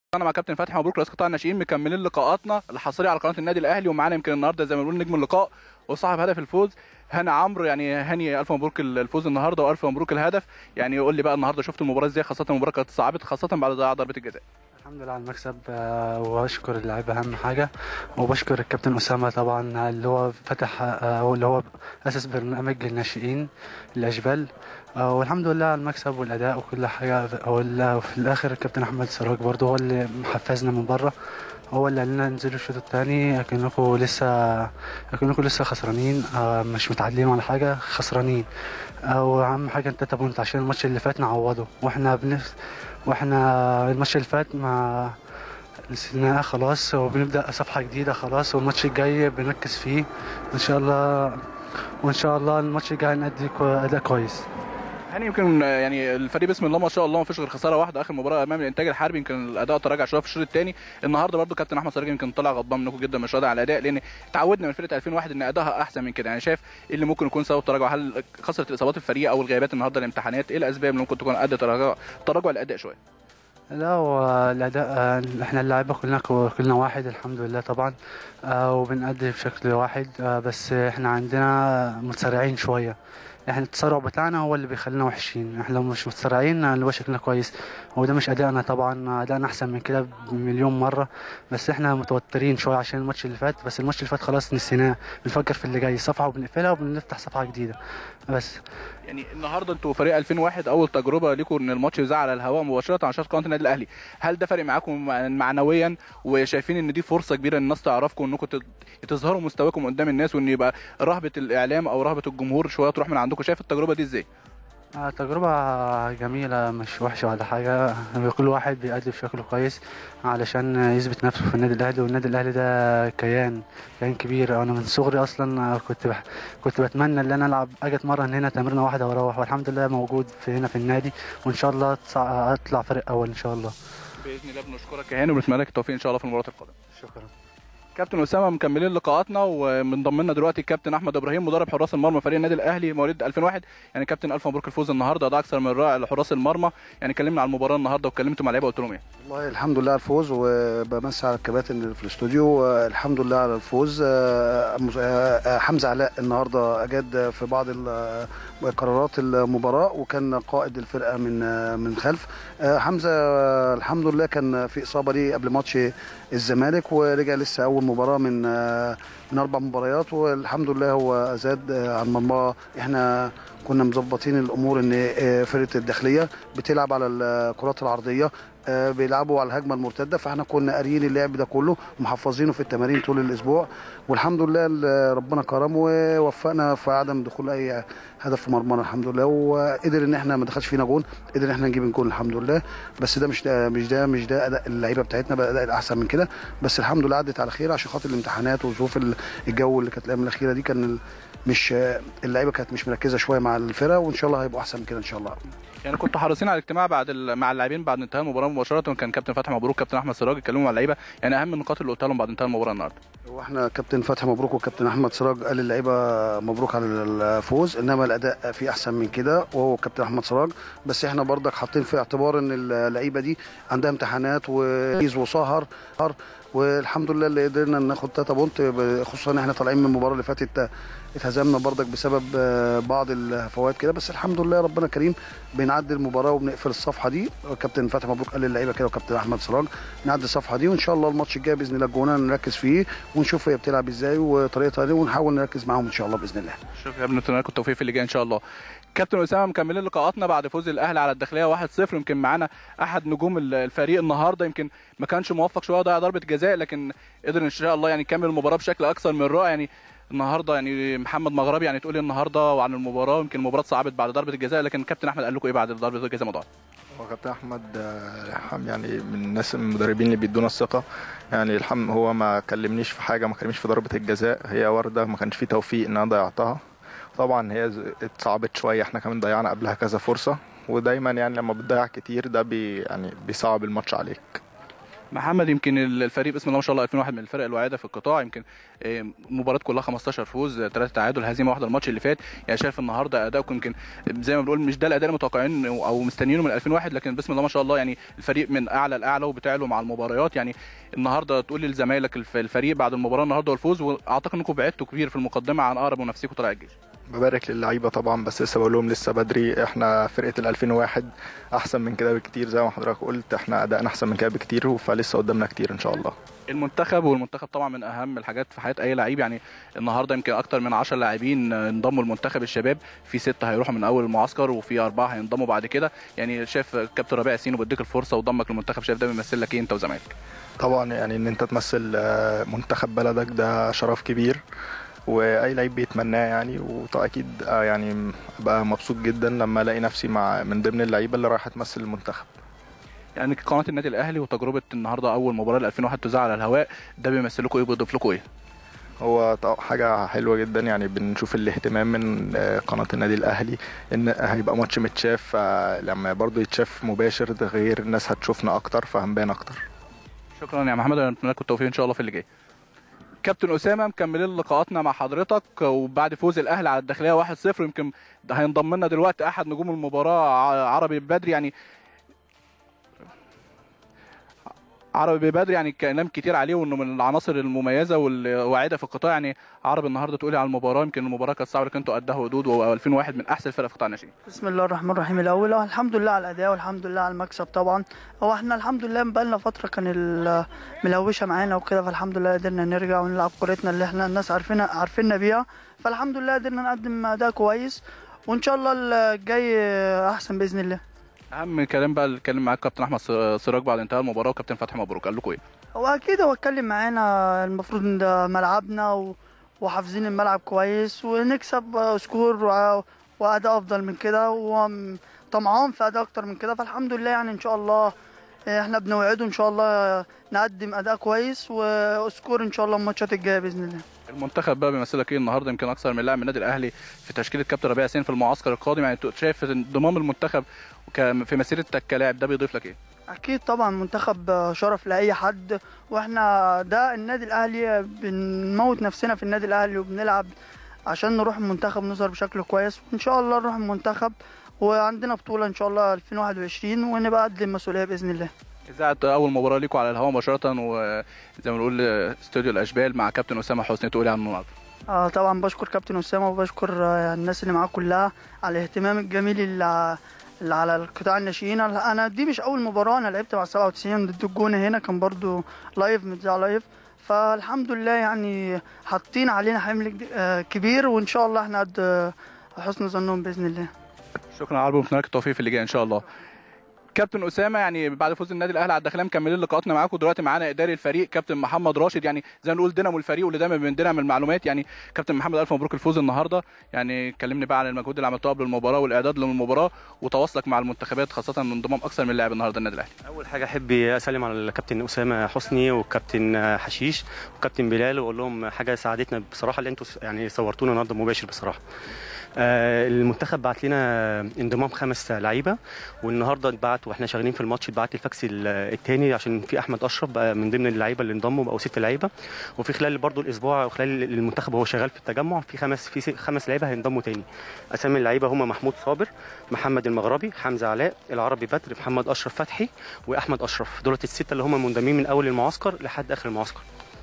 انا مع كابتن فتحي مبروك رئيس قطاع الناشئين مكملين لقاءاتنا الحصريه على قناه النادي الاهلي ومعانا يمكن النهارده زي ما بنقول نجم اللقاء وصاحب هدف الفوز هاني عمرو يعني هاني الف مبروك الفوز النهارده والف مبروك الهدف يعني يقول لي بقى النهارده شفت المباراه ازاي خاصه المباراه كانت صعبت خاصه بعد ضياع ضربه الجزاء الحمد لله على المكسب آه، واشكر اللعيبه اهم حاجه وبشكر الكابتن اسامه طبعا اللي هو فتح آه، او اللي هو اسس برنامج للناشئين الاشبال آه، والحمد لله على المكسب والاداء وكل حاجه وال- وفي الاخر الكابتن احمد سراج برضه هو اللي محفزنا من بره هو اللي قال لنا انزلوا الشوط الثاني كأنكم لسه كأنكم لسه خسرانين آه، مش متعادلين ولا حاجه خسرانين آه، واهم حاجه انت بونت عشان الماتش اللي فات نعوضه واحنا بنفس واحنا الماتش اللي فات ما نسيناه خلاص وبنبدا صفحه جديده خلاص والماتش الجاي بنركز فيه ان شاء الله وان شاء الله الماتش الجاي نأدي كو- اداء كويس هاني يمكن يعني الفريق بسم الله ما شاء الله ما فيش غير خساره واحده اخر مباراه امام الانتاج الحربي يمكن الاداء تراجع شويه في الشوط الثاني النهارده برضو كابتن احمد سراج يمكن طلع غضبان منكم جدا مش راضي على الاداء لان اتعودنا من فرقه 2001 ان ادائها احسن من كده يعني شايف ايه اللي ممكن يكون سبب تراجع هل كثره الاصابات الفريق او الغيابات النهارده الامتحانات ايه الاسباب اللي ممكن تكون ادت تراجع تراجع الاداء شويه لا والاداء آه، احنا اللعيبه كلنا كلنا واحد الحمد لله طبعا آه، وبنأدي بشكل واحد آه، بس احنا عندنا متسرعين شويه احنا التسرع بتاعنا هو اللي بيخلينا وحشين احنا لو مش متسرعين هنبقى شكلنا كويس وده مش ادائنا طبعا ادائنا احسن من كده بمليون مره بس احنا متوترين شويه عشان الماتش اللي فات بس الماتش اللي فات خلاص نسيناه بنفكر في اللي جاي صفحه وبنقفلها وبنفتح صفحه جديده بس يعني النهارده انتوا فريق 2001 اول تجربه ليكم ان الماتش يذاع على الهواء مباشره على شاشه قناه النادي الاهلي هل ده فارق معاكم مع- معنويا وشايفين ان دي فرصه كبيره ان الناس تعرفكم انكم تت- تظهروا مستواكم قدام الناس وان يبقى رهبه الاعلام او رهبه الجمهور شويه تروح من عندكم شايف التجربه دي ازاي آه، تجربة جميلة مش وحشة ولا حاجة كل واحد بيأدي بشكله كويس علشان يثبت نفسه في النادي الأهلي والنادي الأهلي ده كيان كيان كبير أنا من صغري أصلا كنت بح... كنت بتمنى إن أنا ألعب أجي أتمرن هنا تمرينة واحدة وأروح والحمد لله موجود في هنا في النادي وإن شاء الله أطلع, أطلع فريق أول إن شاء الله باذن الله بنشكرك يا هاني وبنتمنى لك التوفيق ان شاء الله في المباراه القادمه شكرا كابتن اسامه مكملين لقاءاتنا ومنضم لنا دلوقتي الكابتن احمد ابراهيم مدرب حراس المرمى فريق النادي الاهلي مواليد 2001 يعني كابتن الف مبروك الفوز النهارده ده اكثر من رائع لحراس المرمى يعني كلمنا على المباراه النهارده وكلمتوا مع اللعيبه قلت لهم ايه والله الحمد لله على الفوز وبمسي على الكباتن اللي في الاستوديو آه، الحمد لله على الفوز آه، مس- آه، آه، حمزه علاء النهارده اجاد في بعض ال- آه، قرارات المباراه وكان قائد الفرقه من آه، من خلف آه، حمزه آه، الحمد لله كان في اصابه ليه قبل ماتش الزمالك ورجع لسه اول مباراه من آه، من اربع مباريات والحمد لله هو زاد آه، عن مرماه احنا كنا مظبطين الامور ان آه، فرقه الداخليه بتلعب على الكرات العرضيه آه، بيلعبوا على الهجمه المرتده فاحنا كنا قاريين اللعب ده كله ومحفظينه في التمارين طول الاسبوع والحمد لله ال- ربنا كرم ووفقنا في عدم دخول اي هدف في مرمانا الحمد لله وقدر ان احنا ما دخلش فينا جون قدر ان احنا نجيب الجون الحمد لله بس ده مش ده مش ده مش ده اداء اللعيبه بتاعتنا بقى اداء الاحسن من كده بس الحمد لله عدت على خير عشان خاطر الامتحانات وظروف ال- الجو اللي كانت الايام الاخيره دي كان ال- مش اللعيبه كانت مش مركزه شويه مع الفرقه وان شاء الله هيبقوا احسن من كده ان شاء الله يعني كنتوا حريصين على الاجتماع بعد ال- مع اللاعبين بعد انتهاء المباراه مباشره كان كابتن فتحي مبروك كابتن احمد سراج اتكلموا مع اللعيبه يعني اهم النقاط اللي قلتها لهم بعد انتهاء المباراه النهارده واحنا كابتن فتحي مبروك وكابتن احمد سراج قال للعيبه مبروك على الفوز انما الاداء فيه احسن من كده وهو كابتن احمد سراج بس احنا برضك حاطين في اعتبار ان اللعيبه دي عندها امتحانات وجيز وسهر والحمد لله اللي قدرنا ناخد تاتا بونت خصوصا ان احنا طالعين من المباراه اللي فاتت اتهزمنا برضك بسبب آه، بعض الهفوات كده بس الحمد لله ربنا كريم بنعدي المباراه وبنقفل الصفحه دي كابتن فتحي مبروك قال للعيبه كده وكابتن احمد سراج نعدي الصفحه دي وان شاء الله الماتش الجاي باذن الله الجونه نركز فيه ونشوف هي بتلعب ازاي وطريقتها دي ونحاول نركز معاهم ان شاء الله باذن الله شوف يا ابني نتمنى لكم التوفيق في اللي جاي ان شاء الله كابتن اسامه مكملين لقاءاتنا بعد فوز الاهلي على الداخليه 1-0 يمكن معانا احد نجوم ال- الفريق النهارده يمكن ما كانش موفق شويه ضيع ضربه جزاء لكن قدر ان شاء الله يعني يكمل المباراه بشكل اكثر من رائع يعني النهارده يعني محمد مغربي يعني تقول إيه النهارده وعن المباراه يمكن المباراه صعبت بعد ضربه الجزاء لكن كابتن احمد قال لكم ايه بعد ضربه الجزاء ما ضاعت هو كابتن احمد آه، حم- يعني من الناس المدربين اللي بيدونا الثقه يعني الحم هو ما كلمنيش في حاجه ما كلمنيش في ضربه الجزاء هي ورده ما كانش في توفيق ان انا ضيعتها طبعا هي ز- اتصعبت شويه احنا كمان ضيعنا قبلها كذا فرصه ودايما يعني لما بتضيع كتير ده بي يعني بيصعب الماتش عليك محمد يمكن الفريق بسم الله ما شاء الله 2001 من الفرق الواعده في القطاع يمكن آه، المباراه كلها 15 فوز 3 تعادل هزيمه واحده الماتش اللي فات يعني شايف النهارده اداؤكم يمكن زي ما بنقول مش ده الاداء المتوقعين او مستنيينه من 2001 لكن بسم الله ما شاء الله يعني الفريق من اعلى لاعلى وبتعلوا مع المباريات يعني النهارده تقول لزمايلك الف- الفريق بعد المباراه النهارده والفوز واعتقد انكم بعدتوا كبير في المقدمه عن اقرب منافسيكم طلائع الجيش ببارك للعيبه طبعا بس لسه بقول لهم لسه بدري احنا فرقه ال 2001 احسن من كده بكتير زي ما حضرتك قلت احنا ادائنا احسن من كده بكتير فلسه قدامنا كتير ان شاء الله المنتخب والمنتخب طبعا من اهم الحاجات في حياه اي لعيب يعني النهارده يمكن اكتر من 10 لاعبين انضموا لمنتخب الشباب في سته هيروحوا من اول المعسكر وفي اربعه هينضموا بعد كده يعني شايف كابتن ربيع ياسين وبديك الفرصه وضمك للمنتخب شايف ده بيمثل لك ايه انت وزمايلك طبعا يعني ان انت تمثل آه، منتخب بلدك ده شرف كبير واي لعيب بيتمناه يعني واكيد آه، يعني بقى مبسوط جدا لما الاقي نفسي مع من ضمن اللعيبه اللي رايحه تمثل المنتخب يعني قناه النادي الاهلي وتجربه النهارده اول مباراه ل 2001 تذاع على الهواء ده بيمثل لكم ايه بيضيف لكم ايه هو ط- حاجة حلوة جدا يعني بنشوف الاهتمام من آه، قناة النادي الأهلي إن هيبقى ماتش متشاف آه، لما برضو يتشاف مباشر ده غير الناس هتشوفنا أكتر فهنبان أكتر شكرا يا محمد انا اتمنى لكم التوفيق ان شاء الله في اللي جاي كابتن اسامه مكملين لقاءاتنا مع حضرتك وبعد فوز الاهلي على الداخليه 1-0 يمكن ده هينضم لنا دلوقتي احد نجوم المباراه ع- عربي بدري يعني عربي بدري يعني كلام كتير عليه وانه من العناصر المميزه والواعده في القطاع يعني عربي النهارده تقولي على المباراه يمكن المباراه كانت صعبه لكن انتوا قدها ودود و2001 من احسن الفرق في قطاع الناشئين بسم الله الرحمن الرحيم الاول آه، الحمد لله على الاداء والحمد لله على المكسب طبعا هو احنا الحمد لله بقالنا فتره كان ال- ملوشه معانا وكده فالحمد لله قدرنا نرجع ونلعب كورتنا اللي احنا الناس عارفينها عارفيننا بيها فالحمد لله قدرنا نقدم اداء كويس وان شاء الله الجاي احسن باذن الله اهم كلام بقى اللي اتكلم معاك كابتن احمد سراج بعد انتهاء المباراه وكابتن فتحي مبروك قال لكم ايه هو اكيد هو اتكلم معانا المفروض ان ده ملعبنا و... وحافظين الملعب كويس ونكسب آه، سكور و... واداء افضل من كده وطمعان في اداء اكتر من كده فالحمد لله يعني ان شاء الله آه، احنا بنوعده ان شاء الله نقدم اداء كويس وسكور ان شاء الله الماتشات الجايه باذن الله المنتخب بقى بيمثلك ايه النهارده يمكن اكثر من لاعب من النادي الاهلي في تشكيله كابتن ربيع ياسين في المعسكر القادم يعني أنت شايف انضمام المنتخب ك- في مسيرتك كلاعب ده بيضيف لك ايه؟ اكيد طبعا منتخب شرف لاي حد واحنا ده النادي الاهلي بنموت نفسنا في النادي الاهلي وبنلعب عشان نروح المنتخب نظهر بشكل كويس وان شاء الله نروح المنتخب وعندنا بطولة ان شاء الله 2021 ونبقى قد المسؤولية باذن الله اذاعه اول مباراه ليكم على الهواء مباشره وزي ما بنقول استوديو الاشبال مع كابتن اسامه حسني تقولي عن النهارده آه طبعا بشكر كابتن اسامة وبشكر آه الناس اللي معاه كلها على الاهتمام الجميل اللي اللي على القطاع الناشئين انا أنا دي مش اول مباراة انا لعبت مع 97 ضد الجونة هنا كان برضو لايف متذاع لايف فالحمد لله يعني حاطين علينا حمل جد- آه، كبير وان شاء الله احنا قد آه، حسن ظنهم باذن الله شكرا على عربي ومتمنى لك التوفيق في اللي جاي ان شاء الله كابتن اسامه يعني بعد فوز النادي الاهلي على الداخليه مكملين لقاءاتنا معاكم دلوقتي معانا اداري الفريق كابتن محمد راشد يعني زي ما نقول دينامو الفريق واللي دايما بندينا من المعلومات يعني كابتن محمد الف مبروك الفوز النهارده يعني كلمني بقى عن المجهود اللي عملته قبل المباراه والاعداد للمباراه وتواصلك مع المنتخبات خاصه من انضمام اكثر من لاعب النهارده النادي الاهلي اول حاجه احب اسلم على الكابتن اسامه حسني والكابتن حشيش والكابتن بلال واقول لهم حاجه ساعدتنا بصراحه اللي انتوا يعني صورتونا النهارده مباشر بصراحه آه، المنتخب بعت لنا انضمام خمس لعيبه والنهارده اتبعت واحنا شغالين في الماتش اتبعت الفاكس الثاني عشان في احمد اشرف بقى من ضمن اللعيبه اللي انضموا بقوا ست لعيبه وفي خلال برضو الاسبوع وخلال المنتخب وهو شغال في التجمع في خمس في س- خمس لعيبه هينضموا تاني اسامي اللعيبه هم محمود صابر محمد المغربي حمزه علاء العربي بدر محمد اشرف فتحي واحمد اشرف دولت السته اللي هم منضمين من اول المعسكر لحد اخر المعسكر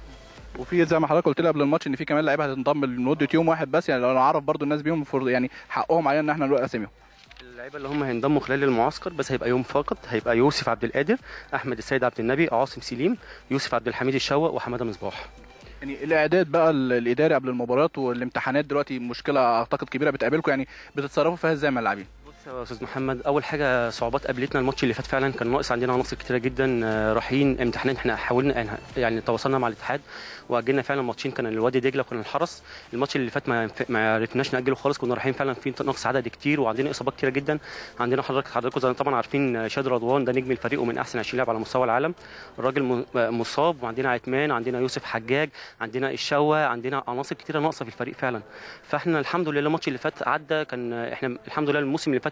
وفي زي ما حضرتك قلت لي قبل الماتش ان في كمان لعيبه هتنضم لمده يوم واحد بس يعني لو انا اعرف برضو الناس بيهم المفروض يعني حقهم علينا ان احنا نقول اساميهم اللعيبه اللي هم هينضموا خلال المعسكر بس هيبقى يوم فقط هيبقى يوسف عبد القادر احمد السيد عبد النبي عاصم سليم يوسف عبد الحميد الشوق وحماده مصباح يعني الاعداد بقى ال- الاداري قبل المباريات والامتحانات دلوقتي مشكله اعتقد كبيره بتقابلكم يعني بتتصرفوا فيها ازاي مع اللاعبين بص يا استاذ محمد اول حاجه صعوبات قابلتنا الماتش اللي فات فعلا كان ناقص عندنا عناصر كتيره جدا آه، رايحين امتحانات احنا حاولنا إنها- يعني تواصلنا مع الاتحاد واجلنا فعلا ماتشين كان الوادي دجله وكان الحرس الماتش اللي فات ما ما عرفناش ناجله خالص كنا رايحين فعلا في نقص عدد كتير وعندنا اصابات كتيره جدا عندنا حضرتك حضراتكم زي طبعا عارفين شاد رضوان ده نجم الفريق ومن احسن 20 لاعب على مستوى العالم الراجل م- مصاب وعندنا عثمان عندنا يوسف حجاج عندنا الشوا عندنا عناصر كتيره ناقصه في الفريق فعلا فاحنا الحمد لله الماتش اللي فات عدى كان احنا الحمد لله الموسم اللي فات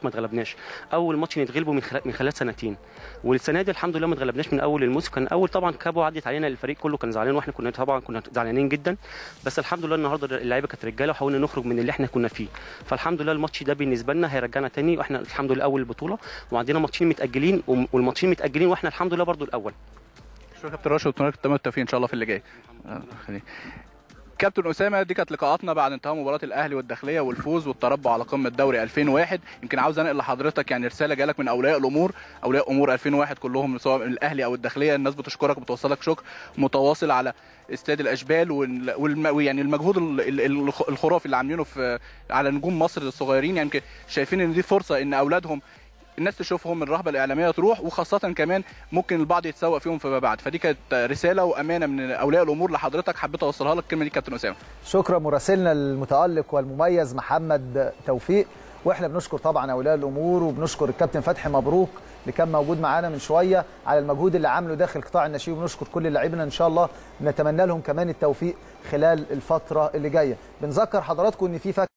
ما اتغلبناش اول ماتش نتغلبه من خلال من خلال سنتين والسنه دي الحمد لله ما اتغلبناش من اول الموسم كان اول طبعا كابو عدت علينا الفريق كله كان زعلان واحنا كنا طبعا كنا زعلانين جدا بس الحمد لله النهارده اللعيبه كانت رجاله وحاولنا نخرج من اللي احنا كنا فيه فالحمد لله الماتش ده بالنسبه لنا هيرجعنا تاني واحنا الحمد لله اول البطوله وعندنا ماتشين متاجلين والماتشين متاجلين واحنا الحمد لله برضو الاول شكرا كابتن راشد وتمنى تمام التوفيق ان شاء الله في اللي جاي آه، خليك. كابتن اسامه دي كانت لقاءاتنا بعد انتهاء مباراه الاهلي والداخليه والفوز والتربع على قمه دوري 2001 يمكن عاوز انقل لحضرتك يعني رساله جالك من اولياء الامور اولياء امور 2001 كلهم سواء من الاهلي او الداخليه الناس بتشكرك وبتوصلك شكر متواصل على استاد الاشبال وال- والم... ويعني المجهود ال- ال- ال- الخرافي اللي عاملينه في على نجوم مصر الصغيرين يعني يمكن شايفين ان دي فرصه ان اولادهم الناس تشوفهم الرهبه الاعلاميه تروح وخاصه كمان ممكن البعض يتسوق فيهم فيما بعد فدي كانت رساله وامانه من اولياء الامور لحضرتك حبيت اوصلها لك الكلمه دي كابتن اسامه شكرا مراسلنا المتألق والمميز محمد توفيق واحنا بنشكر طبعا اولياء الامور وبنشكر الكابتن فتحي مبروك اللي كان موجود معانا من شويه على المجهود اللي عامله داخل قطاع الناشئين وبنشكر كل لاعبنا ان شاء الله نتمنى لهم كمان التوفيق خلال الفتره اللي جايه بنذكر حضراتكم ان في فك